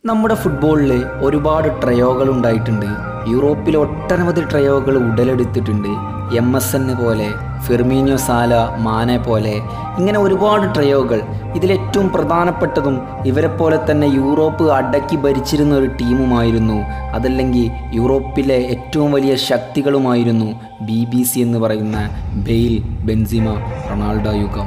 നമ്മുടെ ഫുട്ബോളിൽ ഒരുപാട് ട്രയോകൾ ഉണ്ടായിട്ടുണ്ട് യൂറോപ്പിൽ ഒട്ടനവധി ട്രയോകൾ ഉടലെടുത്തിട്ടുണ്ട് എം എസ് എൻ പോലെ ഫെർമീനിയോ സാല മാനെ പോലെ ഇങ്ങനെ ഒരുപാട് ട്രയോകൾ ഇതിലേറ്റവും പ്രധാനപ്പെട്ടതും ഇവരെ പോലെ തന്നെ യൂറോപ്പ് അടക്കി ഭരിച്ചിരുന്ന ഒരു ടീമുമായിരുന്നു അതല്ലെങ്കിൽ യൂറോപ്പിലെ ഏറ്റവും വലിയ ശക്തികളുമായിരുന്നു ബി ബി സി എന്ന് പറയുന്ന ബെയിൽ ബെൻസിമ റൊണാൾഡോ യുഗം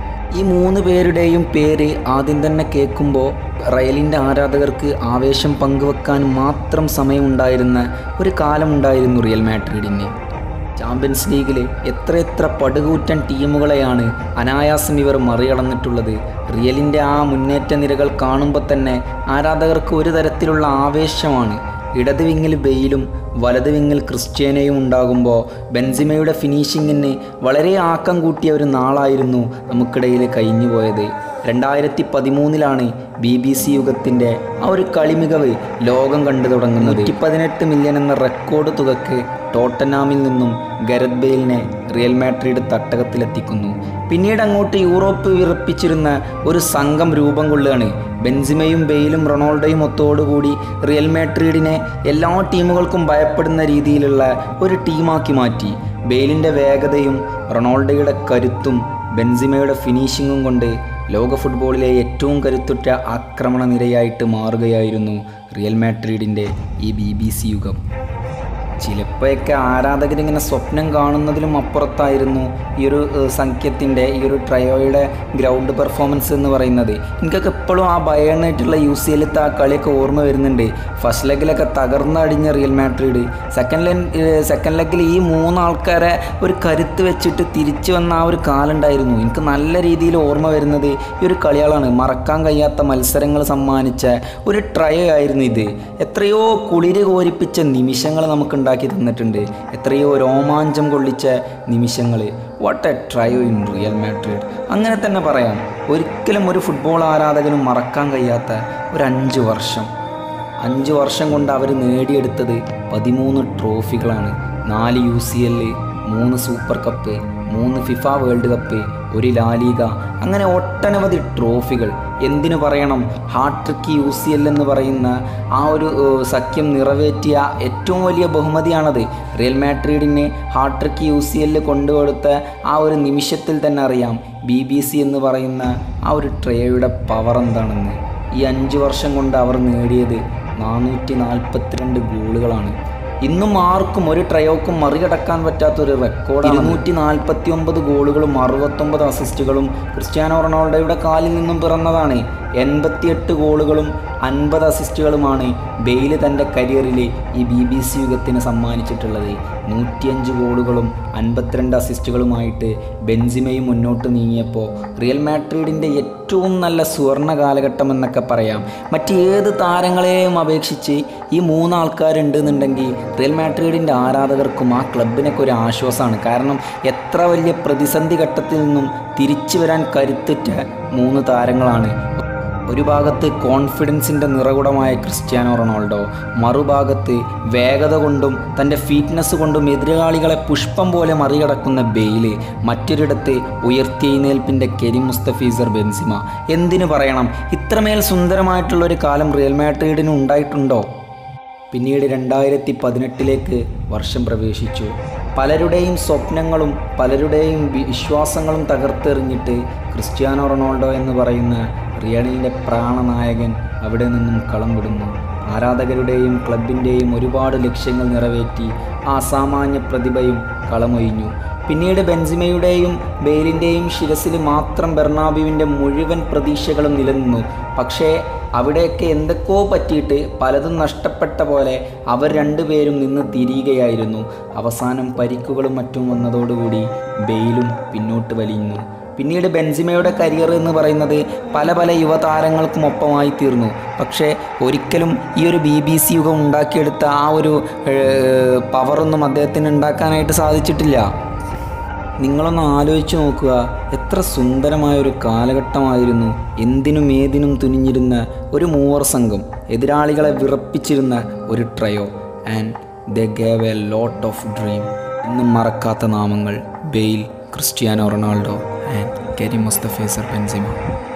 ഈ മൂന്ന് പേരുടെയും പേര് ആദ്യം തന്നെ കേൾക്കുമ്പോൾ റയലിൻ്റെ ആരാധകർക്ക് ആവേശം പങ്കുവെക്കാൻ മാത്രം സമയമുണ്ടായിരുന്ന ഒരു കാലമുണ്ടായിരുന്നു റിയൽ മാഡ്രിഡിന് ചാമ്പ്യൻസ് ലീഗിൽ എത്രയെത്ര പടുകൂറ്റൻ ടീമുകളെയാണ് അനായാസം ഇവർ മറികടന്നിട്ടുള്ളത് റിയലിൻ്റെ ആ മുന്നേറ്റ നിരകൾ കാണുമ്പോൾ തന്നെ ആരാധകർക്ക് ഒരു തരത്തിലുള്ള ആവേശമാണ് ഇടത് വിങ്ങിൽ ബെയിലും വലത് വിങ്ങിൽ ക്രിസ്ത്യാനയും ഉണ്ടാകുമ്പോൾ ബെൻസിമയുടെ ഫിനിഷിങ്ങിന് വളരെ ആക്കം കൂട്ടിയ ഒരു നാളായിരുന്നു നമുക്കിടയിൽ കഴിഞ്ഞു പോയത് രണ്ടായിരത്തി പതിമൂന്നിലാണ് ബി ബി സി യുഗത്തിൻ്റെ ആ ഒരു കളിമികവ് ലോകം കണ്ടു തുടങ്ങുന്നത് നൂറ്റി പതിനെട്ട് മില്യൺ എന്ന റെക്കോർഡ് തുകക്ക് ടോട്ടനാമിൽ നിന്നും ഗരത് ബെയിലിനെ റിയൽ മാഡ്രിഡ് തട്ടകത്തിലെത്തിക്കുന്നു പിന്നീട് അങ്ങോട്ട് യൂറോപ്പ് വിറപ്പിച്ചിരുന്ന ഒരു സംഘം രൂപം കൊള്ളുകയാണ് ബെൻസിമയും ബെയിലും റൊണാൾഡോയും ഒത്തോടുകൂടി റിയൽ മാഡ്രിഡിനെ എല്ലാ ടീമുകൾക്കും ഭയപ്പെടുന്ന രീതിയിലുള്ള ഒരു ടീമാക്കി മാറ്റി ബെയിലിൻ്റെ വേഗതയും റൊണാൾഡോയുടെ കരുത്തും ബെൻസിമയുടെ ഫിനിഷിങ്ങും കൊണ്ട് ലോക ഫുട്ബോളിലെ ഏറ്റവും കരുത്തുറ്റ ആക്രമണ നിരയായിട്ട് മാറുകയായിരുന്നു റിയൽ മാഡ്രിഡിൻ്റെ ഈ ബി ബി സി യുഗം ചിലപ്പോഴൊക്കെ ആരാധകരിങ്ങനെ സ്വപ്നം കാണുന്നതിലും അപ്പുറത്തായിരുന്നു ഈ ഒരു സംഖ്യത്തിൻ്റെ ഈ ഒരു ട്രയോയുടെ ഗ്രൗണ്ട് പെർഫോമൻസ് എന്ന് പറയുന്നത് എനിക്കൊക്കെ എപ്പോഴും ആ ഭയണായിട്ടുള്ള യു സി എല്ലത്തെ ആ കളിയൊക്കെ ഓർമ്മ വരുന്നുണ്ട് ഫസ്റ്റ് ലെഗിലൊക്കെ തകർന്നടിഞ്ഞ റിയൽ മാഡ്രിഡ് സെക്കൻഡ് ലെൻ സെക്കൻഡ് ലെഗിൽ ഈ മൂന്നാൾക്കാരെ ഒരു കരുത്ത് വെച്ചിട്ട് തിരിച്ചു വന്ന ആ ഒരു കാലം ഉണ്ടായിരുന്നു എനിക്ക് നല്ല രീതിയിൽ ഓർമ്മ വരുന്നത് ഈ ഒരു കളികളാണ് മറക്കാൻ കഴിയാത്ത മത്സരങ്ങൾ സമ്മാനിച്ച ഒരു ട്രയോ ആയിരുന്നു ഇത് എത്രയോ കുളിര് കോരിപ്പിച്ച നിമിഷങ്ങൾ നമുക്ക് ഉണ്ടാക്കി തന്നിട്ടുണ്ട് എത്രയോ രോമാഞ്ചം കൊള്ളിച്ച നിമിഷങ്ങൾ what a trio in Real Madrid അങ്ങനെ തന്നെ പറയാം ഒരിക്കലും ഒരു ഫുട്ബോൾ ആരാധകനും മറക്കാൻ കഴിയാത്ത ഒരു അഞ്ച് വർഷം അഞ്ച് വർഷം കൊണ്ട് അവർ നേടിയെടുത്തത് പതിമൂന്ന് ട്രോഫികളാണ് നാല് യു സി എല്ല് മൂന്ന് സൂപ്പർ കപ്പ് മൂന്ന് ഫിഫ വേൾഡ് കപ്പ് ഒരു ലാലിക അങ്ങനെ ഒട്ടനവധി ട്രോഫികൾ എന്തിനു പറയണം ഹാട്രിക്ക് യു സി എൽ എന്ന് പറയുന്ന ആ ഒരു ഏഹ്, സഖ്യം നിറവേറ്റിയ ഏറ്റവും വലിയ ബഹുമതിയാണത് റിയൽ മാഡ്രിഡിന് ഹാട്രിക്ക് യു സി എല്ലിൽ കൊണ്ടുകൊടുത്ത ആ ഒരു നിമിഷത്തിൽ തന്നെ അറിയാം ബി ബി സി എന്ന് പറയുന്ന ആ ഒരു ട്രേയുടെ പവർ എന്താണെന്ന് ഈ അഞ്ച് വർഷം കൊണ്ട് അവർ നേടിയത് നാനൂറ്റി നാൽപ്പത്തിരണ്ട് ഗോളുകളാണ് ഇന്നും ആർക്കും ഒരു ട്രയോക്കും മറികടക്കാൻ പറ്റാത്ത ഒരു റെക്കോർഡ് ഇരുന്നൂറ്റി നാൽപ്പത്തി ഒമ്പത് ഗോളുകളും അറുപത്തൊമ്പത് അസിസ്റ്റുകളും ക്രിസ്ത്യാനോ റൊണാൾഡോയുടെ കാലിൽ നിന്നും പിറന്നതാണ് എൺപത്തിയെട്ട് ഗോളുകളും അൻപത് അസിസ്റ്റുകളുമാണ് ബെയില് തൻ്റെ കരിയറിൽ ഈ ബി ബി സി യുഗത്തിന് സമ്മാനിച്ചിട്ടുള്ളത് നൂറ്റിയഞ്ച് ഗോളുകളും അൻപത്തിരണ്ട് അസിസ്റ്റുകളുമായിട്ട് ബെൻസിമയും മുന്നോട്ട് നീങ്ങിയപ്പോൾ റിയൽ മാഡ്രിഡിൻ്റെ ഏറ്റവും നല്ല സുവർണ കാലഘട്ടം എന്നൊക്കെ പറയാം മറ്റ് ഏത് താരങ്ങളെയും അപേക്ഷിച്ച് ഈ മൂന്ന് ആൾക്കാരുണ്ടെന്നുണ്ടെങ്കിൽ റിയൽ മാഡ്രിഡിൻ്റെ ആരാധകർക്കും ആ ക്ലബിനൊക്കെ ഒരു ആശ്വാസമാണ് കാരണം എത്ര വലിയ പ്രതിസന്ധി ഘട്ടത്തിൽ നിന്നും തിരിച്ചു വരാൻ കരുത്തുറ്റ മൂന്ന് താരങ്ങളാണ് ഒരു ഭാഗത്ത് കോൺഫിഡൻസിൻ്റെ നിറകുടമായ ക്രിസ്ത്യാനോ റൊണാൾഡോ മറുഭാഗത്ത് വേഗത കൊണ്ടും തൻ്റെ ഫിറ്റ്നസ് കൊണ്ടും എതിരാളികളെ പുഷ്പം പോലെ മറികടക്കുന്ന ബെയില് മറ്റൊരിടത്ത് ഉയർത്തിയെഴുന്നേൽപ്പിൻ്റെ കെരി മുസ്തഫീസർ ബെൻസിമ എന്തിനു പറയണം ഇത്രമേൽ സുന്ദരമായിട്ടുള്ള ഒരു കാലം റിയൽ മാഡ്രിഡിന് ഉണ്ടായിട്ടുണ്ടോ പിന്നീട് രണ്ടായിരത്തി പതിനെട്ടിലേക്ക് വർഷം പ്രവേശിച്ചു പലരുടെയും സ്വപ്നങ്ങളും പലരുടെയും വിശ്വാസങ്ങളും തകർത്തെറിഞ്ഞിട്ട് ക്രിസ്ത്യാനോ റൊണാൾഡോ എന്ന് പറയുന്ന റിയലിൻ്റെ പ്രാണനായകൻ അവിടെ നിന്നും കളം വിടുന്നു ആരാധകരുടെയും ക്ലബിൻ്റെയും ഒരുപാട് ലക്ഷ്യങ്ങൾ നിറവേറ്റി ആ അസാമാന്യ പ്രതിഭയും കളമൊഴിഞ്ഞു പിന്നീട് ബെൻസിമയുടെയും ബെയിലിൻ്റെയും ശിരസിൽ മാത്രം ബെർണാബുവിൻ്റെ മുഴുവൻ പ്രതീക്ഷകളും നിലനിന്നു പക്ഷേ അവിടെയൊക്കെ എന്തൊക്കെയോ പറ്റിയിട്ട് പലതും നഷ്ടപ്പെട്ട പോലെ അവർ രണ്ടുപേരും നിന്ന് തിരിയുകയായിരുന്നു അവസാനം പരിക്കുകളും മറ്റും വന്നതോടുകൂടി ബെയിലും പിന്നോട്ട് വലിഞ്ഞു പിന്നീട് ബെൻസിമയുടെ കരിയർ എന്ന് പറയുന്നത് പല പല യുവതാരങ്ങൾക്കും ഒപ്പമായി തീർന്നു പക്ഷേ ഒരിക്കലും ഈ ഒരു ബി ബി സി യുഗം ഉണ്ടാക്കിയെടുത്ത ആ ഒരു ഏഹ്, പവറൊന്നും അദ്ദേഹത്തിന് ഉണ്ടാക്കാനായിട്ട് സാധിച്ചിട്ടില്ല നിങ്ങളൊന്ന് ആലോചിച്ച് നോക്കുക എത്ര സുന്ദരമായ ഒരു കാലഘട്ടമായിരുന്നു എന്തിനും ഏതിനും തുനിഞ്ഞിരുന്ന ഒരു മൂവർ സംഘം എതിരാളികളെ വിറപ്പിച്ചിരുന്ന ഒരു trio and the gave a lot of dream ഇന്നും മറക്കാത്ത നാമങ്ങൾ Bale Cristiano Ronaldo and Karim മുസ്തഫേസർ ബെൻസിമ